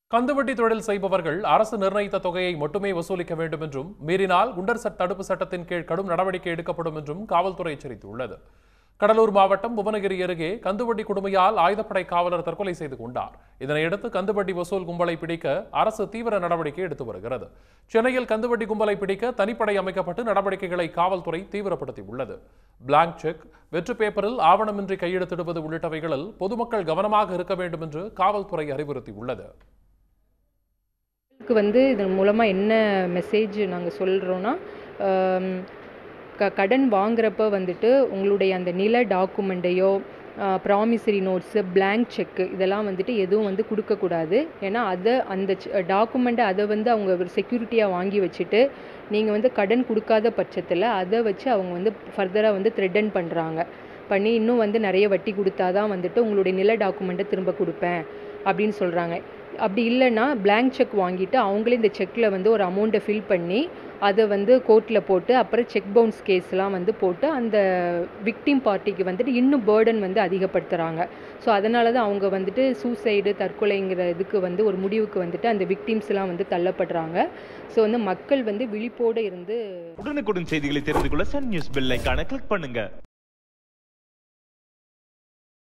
கந்துவட்டி தொழில் செய்பவர்கள் அரசு நிர்ணயித்த தொகையை மட்டுமே வசூலிக்க வேண்டும் என்றும் மீறினால் குண்டர் சட் தடுப்பு சட்டத்தின் கீழ் கடும் நடவடிக்கை எடுக்கப்படும் என்றும் காவல்துறை எச்சரித்துள்ளது கடலூர் மாவட்டம் புவனகிரி அருகே கந்துவட்டி கொடுமையால் ஆயுதப்படை காவலர் தற்கொலை செய்து கொண்டார் இதனையடுத்து கந்துவட்டி வசூல் கும்பலை பிடிக்க அரசு தீவிர நடவடிக்கை எடுத்து வருகிறது சென்னையில் கந்துவட்டி கும்பலை பிடிக்க தனிப்படை அமைக்கப்பட்டு நடவடிக்கைகளை காவல்துறை தீவிரப்படுத்தியுள்ளது பிளாங்க் செக் வெற்று பேப்பரில் ஆவணமின்றி கையெழுத்திடுவது உள்ளிட்டவைகளில் பொதுமக்கள் கவனமாக இருக்க வேண்டும் என்று காவல்துறை அறிவுறுத்தியுள்ளது க்கு வந்து இதன் மூலமாக என்ன மெசேஜ் நாங்கள் சொல்கிறோன்னா க கடன் வாங்குறப்ப வந்துட்டு உங்களுடைய அந்த நில டாக்குமெண்ட்டையோ ப்ராமிசரி நோட்ஸு blank செக்கு இதெல்லாம் வந்துட்டு எதுவும் வந்து கொடுக்கக்கூடாது ஏன்னா அதை அந்த டாக்குமெண்ட்டை அதை வந்து அவங்க ஒரு செக்யூரிட்டியாக வாங்கி வச்சுட்டு நீங்கள் வந்து கடன் கொடுக்காத பட்சத்தில் அதை வச்சு அவங்க வந்து ஃபர்தராக வந்து த்ரெட்டன் பண்ணுறாங்க பண்ணி இன்னும் வந்து நிறைய வட்டி கொடுத்தா தான் வந்துட்டு உங்களுடைய நில டாக்குமெண்ட்டை திரும்ப கொடுப்பேன் அப்படின்னு சொல்கிறாங்க அப்படி இல்லைன்னா blank செக் வாங்கிட்டு அவங்களே இந்த செக்கில் வந்து ஒரு அமௌண்ட்டை ஃபில் பண்ணி அதை வந்து கோர்ட்டில் போட்டு அப்புறம் செக் பவுன்ஸ் கேஸ்லாம் வந்து போட்டு அந்த விக்டிம் பார்ட்டிக்கு வந்துட்டு இன்னும் பேர்டன் வந்து அதிகப்படுத்துகிறாங்க ஸோ அதனால தான் அவங்க வந்துட்டு சூசைடு தற்கொலைங்கிற இதுக்கு வந்து ஒரு முடிவுக்கு வந்துட்டு அந்த விக்டிம்ஸ்லாம் வந்து தள்ளப்படுறாங்க ஸோ வந்து மக்கள் வந்து விழிப்போடு இருந்து உடனுக்குடன் செய்திகளை தெரிந்து கொள்ள சன் நியூஸ் பெல் ஐகானை கிளிக் பண்ணுங்க